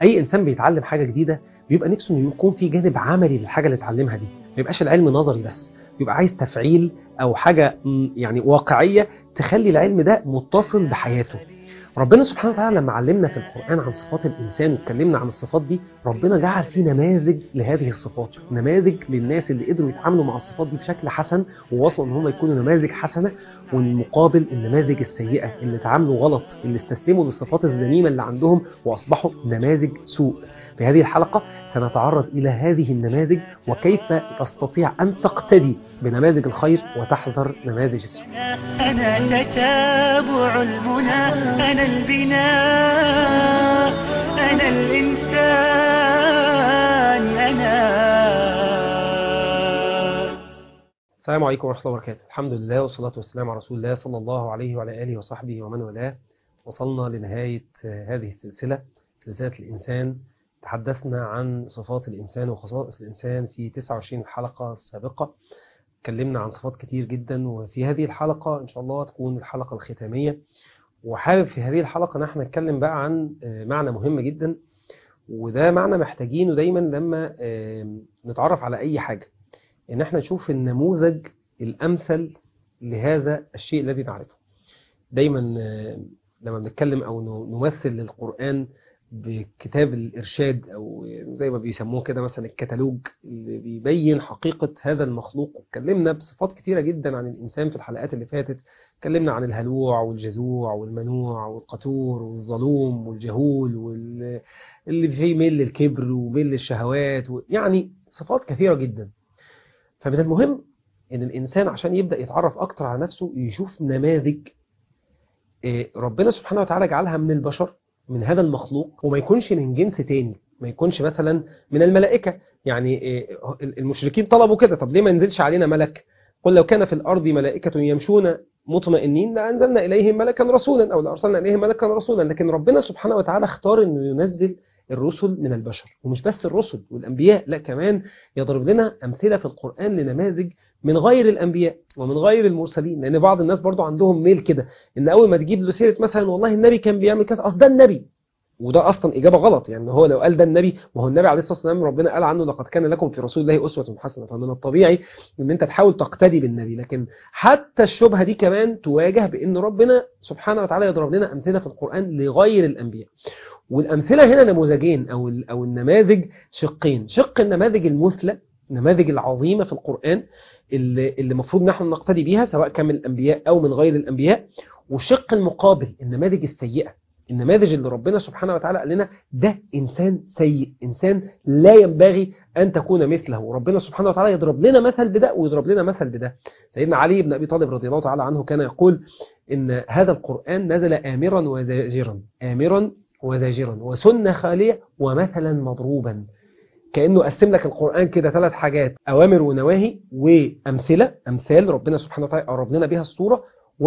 اي انسان بيتعلم حاجه جديده بيبقى نفسه انه يكون في جانب عملي للحاجه اللي اتعلمها دي ما يبقاش العلم نظري بس يبقى عايز تفعيل او حاجه م، يعني واقعيه تخلي العلم ده متصل بحياته ربنا سبحانه وتعالى لما علمنا في القرآن عن صفات الإنسان واتكلمنا عن الصفات دي ربنا جعل فيه نماذج لهذه الصفات نماذج للناس اللي قدروا يتعاملوا مع الصفات دي بشكل حسن ووصلوا ان هم يكونوا نماذج حسنة والمقابل النماذج السيئة اللي تعاملوا غلط اللي استسلموا للصفات الذميمة اللي عندهم وأصبحوا نماذج سوء في هذه الحلقة سنتعرض إلى هذه النماذج وكيف تستطيع أن تقتدي بنماذج الخير وتحذر نماذج السوء أنا تتابع المنى أنا البناء أنا الإنسان أنا السلام عليكم ورحمة الله وبركاته الحمد لله والصلاة والسلام على رسول الله صلى الله عليه وعلى آله وصحبه ومن والاه وصلنا لنهاية آه، هذه السلسلة سلسلة الإنسان تحدثنا عن صفات الإنسان وخصائص الإنسان في 29 حلقة سابقة اتكلمنا عن صفات كتير جدا وفي هذه الحلقة إن شاء الله تكون الحلقة الختامية وحابب في هذه الحلقة نحن نتكلم بقى عن آه، معنى مهم جدا وده معنى محتاجينه دايما لما آه، نتعرف على أي حاجة ان احنا نشوف النموذج الامثل لهذا الشيء الذي نعرفه دايما آه، لما بنتكلم او ن- نمثل للقرآن بكتاب الإرشاد أو زي ما بيسموه كده مثلا الكتالوج اللي بيبين حقيقة هذا المخلوق اتكلمنا بصفات كتيرة جدا عن الإنسان في الحلقات اللي فاتت اتكلمنا عن الهلوع والجزوع والمنوع والقتور والظلوم والجهول واللي فيه ميل للكبر وميل للشهوات و- يعني صفات كثيرة جدا فمن المهم ان الانسان عشان يبدا يتعرف اكتر على نفسه يشوف نماذج آه، ربنا سبحانه وتعالى جعلها من البشر من هذا المخلوق وما يكونش من جنس تاني ما يكونش مثلا من الملائكه يعني آه، المشركين طلبوا كده طب ليه ما ينزلش علينا ملك قل لو كان في الارض ملائكه يمشون مطمئنين لانزلنا اليهم ملكا رسولا او لارسلنا اليهم ملكا رسولا لكن ربنا سبحانه وتعالى اختار انه ينزل الرسل من البشر ومش بس الرسل والانبياء لا كمان يضرب لنا أمثلة في القرآن لنماذج من غير الأنبياء ومن غير المرسلين لأن بعض الناس برضو عندهم ميل كده إن أول ما تجيب له سيرة مثلا والله النبي كان بيعمل كذا أصل ده النبي وده أصلا إجابة غلط يعني هو لو قال ده النبي ما هو النبي عليه الصلاة والسلام ربنا قال عنه لقد كان لكم في رسول الله أسوة حسنة فمن الطبيعي إن أنت تحاول تقتدي بالنبي لكن حتى الشبهة دي كمان تواجه بإن ربنا سبحانه وتعالى يضرب لنا أمثلة في القرآن لغير الأنبياء والأمثلة هنا نموذجين أو ال- أو النماذج شقين شق النماذج المثلى النماذج العظيمة في القرآن اللي اللي المفروض نحن نقتدي بيها سواء كان من الأنبياء أو من غير الأنبياء والشق المقابل النماذج السيئة النماذج اللي ربنا سبحانه وتعالى قال لنا ده إنسان سيء إنسان لا ينبغي أن تكون مثله ربنا سبحانه وتعالى يضرب لنا مثل بده ويضرب لنا مثل بده سيدنا علي بن أبي طالب رضي الله تعالى عنه كان يقول إن هذا القرآن نزل آمرا وزاجرا آمرا وزاجرا وسنة خالية ومثلا مضروبا كأنه قسم لك القرآن كده ثلاث حاجات أوامر ونواهي وأمثلة أمثال ربنا سبحانه وتعالى قرب لنا بها الصورة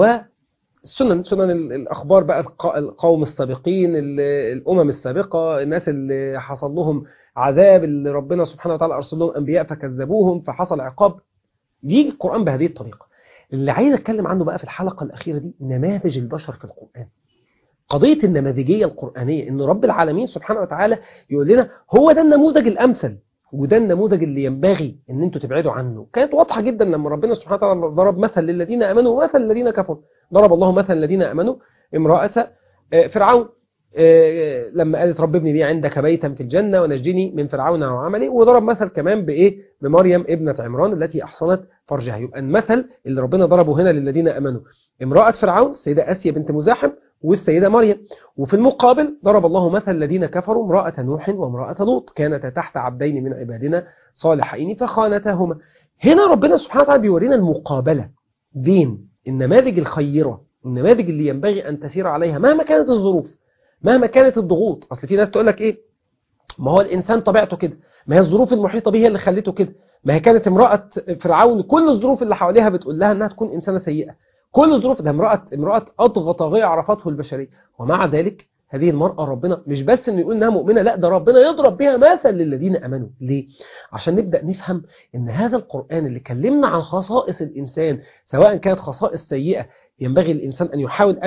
والسنن سنن ال- الأخبار بقى الق- القوم السابقين ال- الأمم السابقة الناس اللي حصل لهم عذاب اللي ربنا سبحانه وتعالى أرسل لهم أنبياء فكذبوهم فحصل عقاب يجي القرآن بهذه الطريقة اللي عايز أتكلم عنه بقى في الحلقة الأخيرة دي نماذج البشر في القرآن قضية النماذجية القرآنية إن رب العالمين سبحانه وتعالى يقول لنا هو ده النموذج الأمثل وده النموذج اللي ينبغي ان انتوا تبعدوا عنه كانت واضحة جدا لما ربنا سبحانه وتعالى ضرب مثل للذين امنوا ومثل للذين كفروا ضرب الله مثل الذين امنوا امرأة آه، فرعون آه، لما قالت رب ابني لي عندك بيتا في الجنة ونجني من فرعون وعمله وضرب مثل كمان بإيه بمريم ابنة عمران التي أحصنت فرجها يبقى المثل اللي ربنا ضربه هنا للذين امنوا امرأة فرعون السيدة آسيا بنت مزاحم والسيدة مريم وفي المقابل ضرب الله مثل الذين كفروا امرأة نوح وامرأة لوط كانتا تحت عبدين من عبادنا صالحين فخانتاهما هنا ربنا سبحانه وتعالى بيورينا المقابلة بين النماذج الخيرة النماذج اللي ينبغي أن تسير عليها مهما كانت الظروف مهما كانت الضغوط أصل في ناس تقول لك إيه ما هو الإنسان طبيعته كده ما هي الظروف المحيطة به هي اللي خلته كده ما هي كانت امرأة فرعون كل الظروف اللي حواليها بتقول لها أنها تكون إنسانة سيئة كل الظروف ده امرأة امرأة أطغى طاغية عرفته البشرية ومع ذلك هذه المرأة ربنا مش بس انه يقول انها مؤمنة لا ده ربنا يضرب بها مثل للذين امنوا ليه عشان نبدأ نفهم ان هذا القرآن اللي كلمنا عن خصائص الانسان سواء كانت خصائص سيئة ينبغي الانسان ان يحاول ان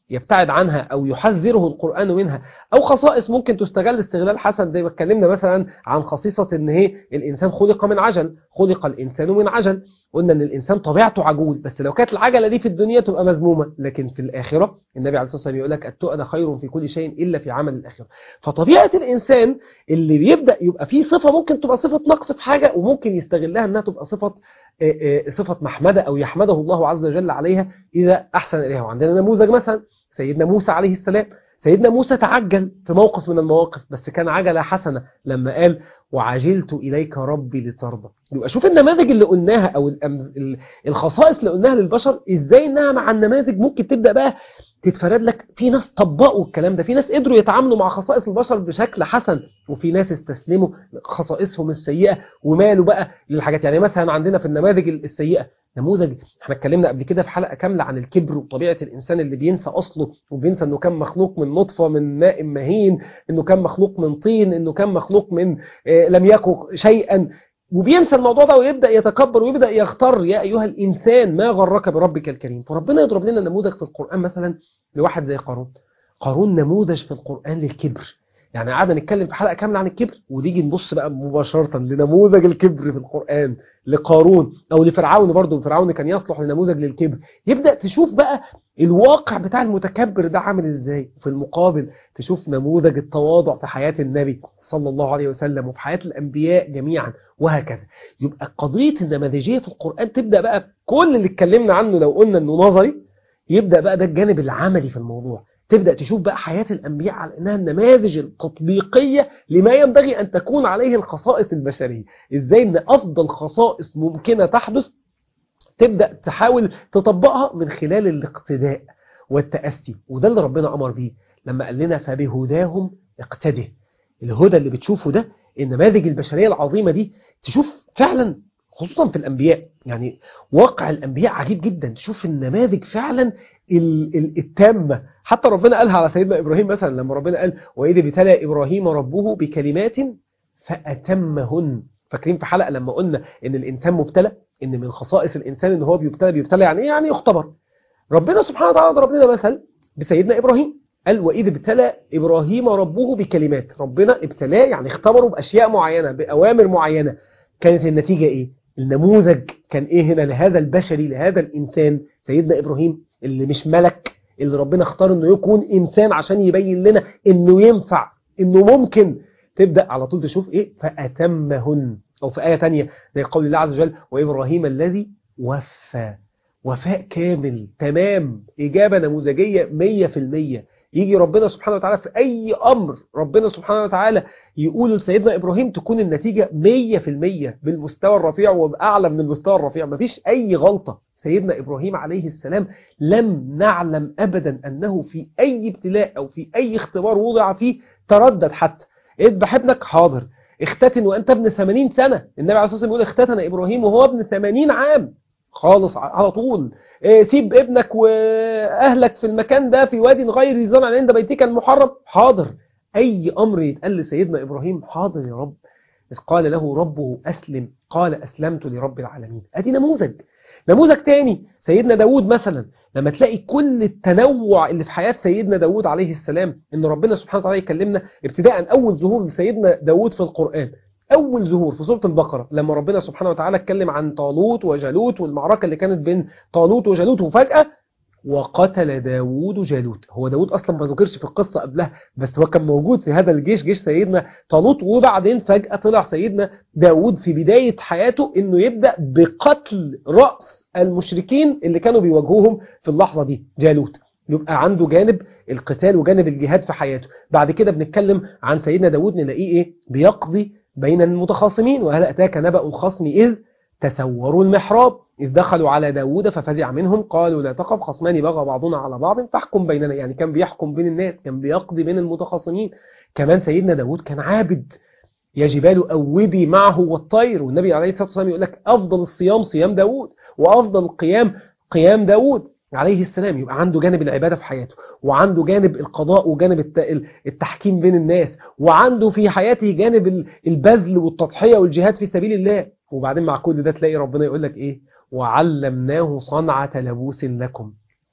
يبتعد عنها أو يحذره القرآن منها أو خصائص ممكن تستغل استغلال حسن زي ما اتكلمنا مثلا عن خصيصة إن هي الإنسان خلق من عجل خلق الإنسان من عجل قلنا إن الإنسان طبيعته عجوز بس لو كانت العجلة دي في الدنيا تبقى مذمومة لكن في الآخرة النبي عليه الصلاة والسلام يقول لك التؤنى خير في كل شيء إلا في عمل الآخرة فطبيعة الإنسان اللي بيبدأ يبقى فيه صفة ممكن تبقى صفة نقص في حاجة وممكن يستغلها إنها تبقى صفة آه، آه، صفة محمدة أو يحمده الله عز وجل عليها إذا أحسن إليها وعندنا نموذج مثلا سيدنا موسى عليه السلام سيدنا موسى تعجل في موقف من المواقف بس كان عجلة حسنة لما قال وعجلت إليك ربي لترضى يبقى شوف النماذج اللي قلناها أو الأم- ال- الخصائص اللي قلناها للبشر إزاي إنها مع النماذج ممكن تبدأ بقى تتفرد لك في ناس طبقوا الكلام ده في ناس قدروا يتعاملوا مع خصائص البشر بشكل حسن وفي ناس استسلموا خصائصهم السيئة ومالوا بقى للحاجات يعني مثلا عندنا في النماذج السيئة نموذج احنا اتكلمنا قبل كده في حلقة كاملة عن الكبر وطبيعة الإنسان اللي بينسى أصله وبينسى إنه كان مخلوق من نطفة من ماء مهين إنه كان مخلوق من طين إنه كان مخلوق من آه، لم يكن شيئا وبينسى الموضوع ده ويبدأ يتكبر ويبدأ يغتر يا أيها الإنسان ما غرك بربك الكريم فربنا يضرب لنا نموذج في القرآن مثلا لواحد زي قارون قارون نموذج في القرآن للكبر يعني قعدنا نتكلم في حلقة كاملة عن الكبر ونيجي نبص بقى مباشرة لنموذج الكبر في القرآن لقارون أو لفرعون برضه فرعون كان يصلح لنموذج للكبر يبدأ تشوف بقى الواقع بتاع المتكبر ده عامل ازاي في المقابل تشوف نموذج التواضع في حياة النبي صلى الله عليه وسلم وفي حياة الأنبياء جميعا وهكذا يبقى قضية النماذجية في القرآن تبدأ بقى كل اللي اتكلمنا عنه لو قلنا انه نظري يبدأ بقى ده الجانب العملي في الموضوع تبدأ تشوف بقى حياة الأنبياء على أنها النماذج التطبيقية لما ينبغي أن تكون عليه الخصائص البشرية إزاي أن أفضل خصائص ممكنة تحدث تبدأ تحاول تطبقها من خلال الاقتداء والتأسي وده اللي ربنا أمر بيه لما قال لنا فبهداهم اقتده الهدى اللي بتشوفه ده النماذج البشرية العظيمة دي تشوف فعلا خصوصا في الأنبياء يعني واقع الأنبياء عجيب جدا تشوف النماذج فعلا ال- ال- التامة حتى ربنا قالها على سيدنا إبراهيم مثلا لما ربنا قال وإذ ابتلى إبراهيم ربه بكلمات فأتمهن فاكرين في حلقة لما قلنا إن الإنسان مبتلى إن من خصائص الإنسان إن هو بيبتلى بيبتلى يعني إيه يعني يختبر ربنا سبحانه وتعالى ضرب لنا مثل بسيدنا إبراهيم قال وإذ ابتلى إبراهيم ربه بكلمات ربنا ابتلاه يعني اختبره بأشياء معينة بأوامر معينة كانت النتيجة إيه النموذج كان إيه هنا لهذا البشري لهذا الإنسان سيدنا إبراهيم اللي مش ملك اللي ربنا اختار إنه يكون إنسان عشان يبين لنا إنه ينفع إنه ممكن تبدأ على طول تشوف إيه فأتمهن أو في آية تانية زي قول الله عز وجل وإبراهيم الذي وفى وفاء كامل تمام إجابة نموذجية مية في المية يجي ربنا سبحانه وتعالى في أي أمر ربنا سبحانه وتعالى يقول لسيدنا إبراهيم تكون النتيجة مية في المية بالمستوى الرفيع وبأعلى من المستوى الرفيع مفيش أي غلطة سيدنا إبراهيم عليه السلام لم نعلم أبدا أنه في أي ابتلاء أو في أي اختبار وضع فيه تردد حتى اذبح ابنك حاضر اختتن وأنت ابن 80 سنة النبي عليه الصلاة والسلام يقول اختتن إبراهيم وهو ابن 80 عام خالص على طول إيه سيب ابنك واهلك في المكان ده في وادي غير ذي زرع عند بيتك المحرم حاضر اي امر يتقال لسيدنا ابراهيم حاضر يا رب إذ قال له ربه اسلم قال اسلمت لرب العالمين ادي نموذج نموذج تاني سيدنا داود مثلا لما تلاقي كل التنوع اللي في حياة سيدنا داود عليه السلام ان ربنا سبحانه وتعالى يكلمنا ابتداء اول ظهور لسيدنا داود في القرآن أول ظهور في سورة البقرة لما ربنا سبحانه وتعالى اتكلم عن طالوت وجالوت والمعركة اللي كانت بين طالوت وجالوت وفجأة وقتل داوود جالوت هو داوود أصلا ما ذكرش في القصة قبلها بس هو كان موجود في هذا الجيش جيش سيدنا طالوت وبعدين فجأة طلع سيدنا داوود في بداية حياته إنه يبدأ بقتل رأس المشركين اللي كانوا بيواجهوهم في اللحظة دي جالوت يبقى عنده جانب القتال وجانب الجهاد في حياته بعد كده بنتكلم عن سيدنا داوود نلاقيه ايه بيقضي بين المتخاصمين وهل أتاك نبأ الخصم إذ تسوروا المحراب إذ دخلوا على داود ففزع منهم قالوا لا تخف خصمان بغى بعضنا على بعض فاحكم بيننا يعني كان بيحكم بين الناس كان بيقضي بين المتخاصمين كمان سيدنا داود كان عابد يا جبال أوبي معه والطير والنبي عليه الصلاة والسلام يقول لك أفضل الصيام صيام داود وأفضل القيام قيام داود عليه السلام يبقى عنده جانب العبادة في حياته وعنده جانب القضاء وجانب الت- التحكيم بين الناس وعنده في حياته جانب ال- البذل والتضحية والجهاد في سبيل الله وبعدين مع كل ده تلاقي ربنا يقول لك ايه وعلمناه صنعة لبوس لكم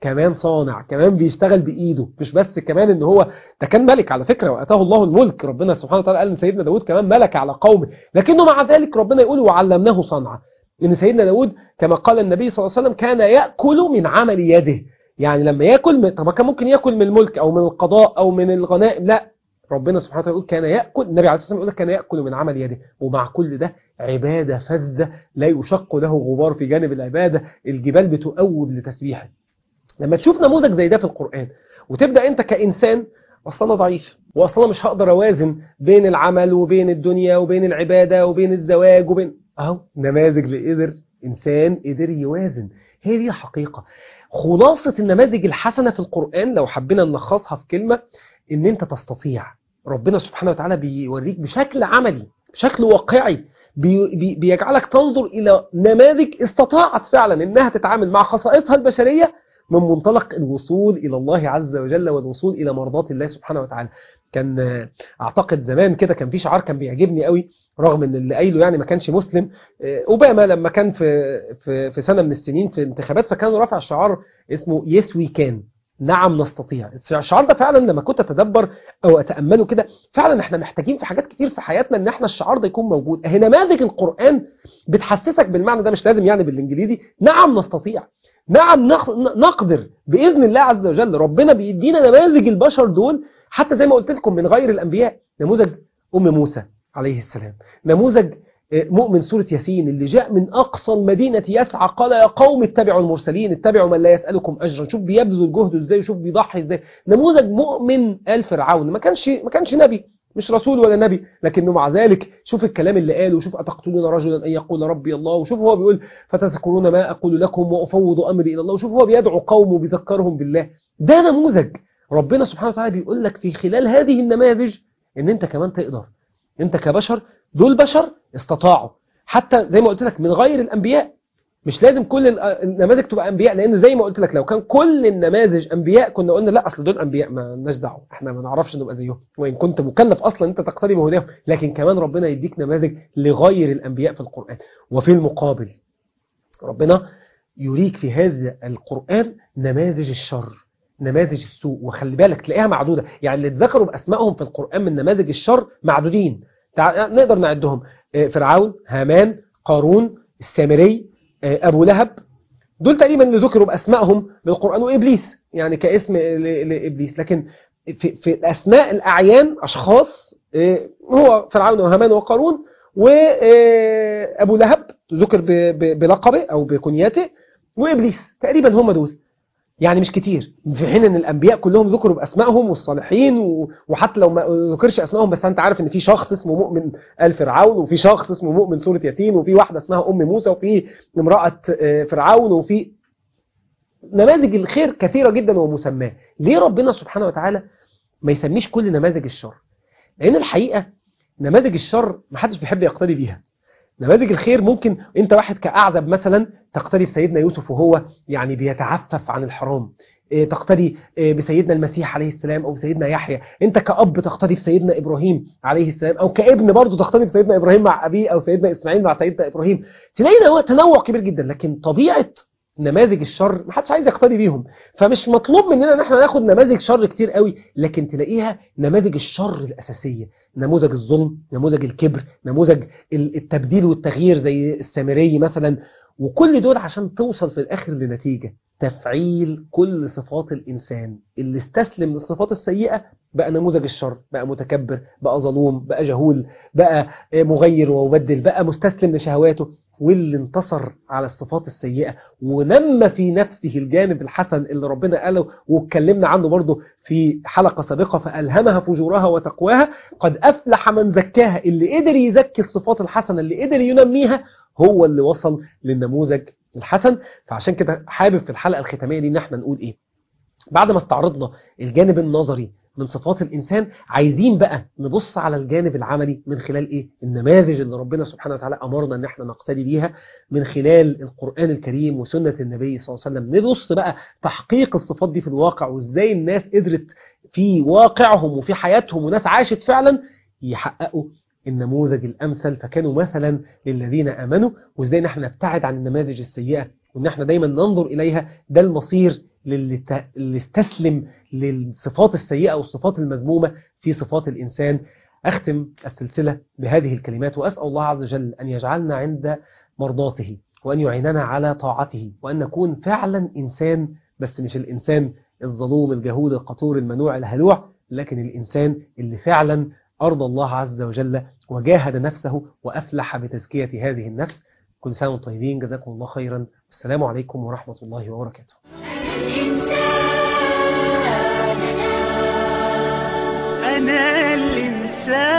كمان صانع كمان بيشتغل بايده مش بس كمان ان هو ده كان ملك على فكره واتاه الله الملك ربنا سبحانه وتعالى قال ان سيدنا داود كمان ملك على قومه لكنه مع ذلك ربنا يقول وعلمناه صنعه ان سيدنا داود كما قال النبي صلى الله عليه وسلم كان ياكل من عمل يده يعني لما ياكل من- طب ما كان ممكن ياكل من الملك او من القضاء او من الغنائم لا ربنا سبحانه وتعالى يقول كان ياكل النبي عليه الصلاه والسلام يقول كان ياكل من عمل يده ومع كل ده عباده فذه لا يشق له غبار في جانب العباده الجبال بتؤوب لتسبيحه لما تشوف نموذج زي ده في القرآن وتبدأ أنت كإنسان أصلا أنا ضعيف وأصلا مش هقدر أوازن بين العمل وبين الدنيا وبين العبادة وبين الزواج وبين أهو نماذج لقدر إنسان قدر يوازن هي دي الحقيقة خلاصة النماذج الحسنة في القرآن لو حبينا نلخصها في كلمة إن أنت تستطيع ربنا سبحانه وتعالى بيوريك بشكل عملي بشكل واقعي بي بي بيجعلك تنظر إلى نماذج استطاعت فعلا إنها تتعامل مع خصائصها البشرية من منطلق الوصول إلى الله عز وجل والوصول إلى مرضات الله سبحانه وتعالى كان آه، أعتقد زمان كده كان في شعار كان بيعجبني قوي رغم ان اللي قايله يعني ما كانش مسلم آه، اوباما لما كان في في في سنه من السنين في انتخابات فكان رافع شعار اسمه يس وي كان نعم نستطيع الشعار ده فعلا لما كنت اتدبر او اتامله كده فعلا احنا محتاجين في حاجات كتير في حياتنا ان احنا الشعار ده يكون موجود اهي نماذج القران بتحسسك بالمعنى ده مش لازم يعني بالانجليزي نعم نستطيع نعم نخ- نقدر باذن الله عز وجل ربنا بيدينا نماذج البشر دول حتى زي ما قلت لكم من غير الانبياء نموذج ام موسى عليه السلام نموذج آه، مؤمن سورة ياسين اللي جاء من أقصى المدينة يسعى قال يا قوم اتبعوا المرسلين اتبعوا من لا يسألكم أجرا شوف بيبذل جهده ازاي شوف بيضحي ازاي نموذج مؤمن آل فرعون ما كانش ما كانش نبي مش رسول ولا نبي لكنه مع ذلك شوف الكلام اللي قاله شوف أتقتلون رجلا أن يقول ربي الله وشوف هو بيقول فتذكرون ما أقول لكم وأفوض أمري إلى الله وشوف هو بيدعو قومه بيذكرهم بالله ده نموذج ربنا سبحانه وتعالى بيقول لك في خلال هذه النماذج ان انت كمان تقدر انت كبشر دول بشر استطاعوا حتى زي ما قلت لك من غير الانبياء مش لازم كل ال- النماذج تبقى انبياء لان زي ما قلت لك لو كان كل النماذج انبياء كنا قلنا لا اصل دول انبياء ما لناش دعوه احنا ما نعرفش نبقى زيهم وان كنت مكلف اصلا انت تقتدي بهداهم لكن كمان ربنا يديك نماذج لغير الانبياء في القران وفي المقابل ربنا يريك في هذا القرآن نماذج الشر نماذج السوء وخلي بالك تلاقيها معدودة يعني اللي اتذكروا بأسمائهم في القرآن من نماذج الشر معدودين تع... نقدر نعدهم آه، فرعون هامان قارون السامري آه، أبو لهب دول تقريبا اللي ذكروا بأسمائهم بالقرآن وإبليس يعني كاسم ل- لإبليس لكن في, في أسماء الأعيان أشخاص آه، هو فرعون وهامان وقارون وأبو لهب ذكر ب- ب- بلقبه أو بكنيته وإبليس تقريبا هم دول يعني مش كتير في حين ان الانبياء كلهم ذكروا باسمائهم والصالحين و- وحتى لو ما ذكرش اسمائهم بس انت عارف ان في شخص اسمه مؤمن ال فرعون وفي شخص اسمه مؤمن سوره ياسين وفي واحده اسمها ام موسى وفي امراه آه، فرعون وفي نماذج الخير كثيره جدا ومسماه ليه ربنا سبحانه وتعالى ما يسميش كل نماذج الشر لان الحقيقه نماذج الشر محدش بيحب يقتدي بيها نماذج الخير ممكن انت واحد كأعزب مثلا تقتدي بسيدنا يوسف وهو يعني بيتعفف عن الحرام إيه، تقتدي إيه، بسيدنا المسيح عليه السلام او سيدنا يحيى انت كأب تقتدي بسيدنا ابراهيم عليه السلام او كابن برضه تقتدي بسيدنا ابراهيم مع ابيه او سيدنا اسماعيل مع سيدنا ابراهيم تلاقي ده هو تنوع كبير جدا لكن طبيعه نماذج الشر محدش عايز يقتدي بيهم فمش مطلوب مننا ان احنا ناخد نماذج شر كتير قوي لكن تلاقيها نماذج الشر الاساسيه نموذج الظلم نموذج الكبر نموذج ال- التبديل والتغيير زي السامري مثلا وكل دول عشان توصل في الآخر لنتيجة تفعيل كل صفات الإنسان اللي استسلم للصفات السيئة بقى نموذج الشر بقى متكبر بقى ظلوم بقى جهول بقى مغير ومبدل بقى مستسلم لشهواته واللي انتصر على الصفات السيئة ونمى في نفسه الجانب الحسن اللي ربنا قاله واتكلمنا عنه برضه في حلقة سابقة فألهمها فجورها وتقواها قد أفلح من زكاها اللي قدر يزكي الصفات الحسنة اللي قدر ينميها هو اللي وصل للنموذج الحسن فعشان كده حابب في الحلقة الختامية دي ان احنا نقول ايه بعد ما استعرضنا الجانب النظري من صفات الإنسان عايزين بقى نبص على الجانب العملي من خلال إيه؟ النماذج اللي ربنا سبحانه وتعالى أمرنا إن احنا نقتدي بيها من خلال القرآن الكريم وسنة النبي صلى الله عليه وسلم نبص بقى تحقيق الصفات دي في الواقع وإزاي الناس قدرت في واقعهم وفي حياتهم وناس عاشت فعلا يحققوا النموذج الأمثل فكانوا مثلا للذين آمنوا وإزاي نحن نبتعد عن النماذج السيئة وإن احنا دايما ننظر إليها ده المصير للي ت- اللي استسلم للصفات السيئة والصفات المذمومة في صفات الإنسان أختم السلسلة بهذه الكلمات وأسأل الله عز وجل أن يجعلنا عند مرضاته وأن يعيننا على طاعته وأن نكون فعلا إنسان بس مش الإنسان الظلوم الجهول القطور المنوع الهلوع لكن الإنسان اللي فعلا أرضى الله عز وجل وجاهد نفسه وأفلح بتزكية هذه النفس كل سنة وانتم طيبين جزاكم الله خيرا والسلام عليكم ورحمة الله وبركاته أنا الإنسان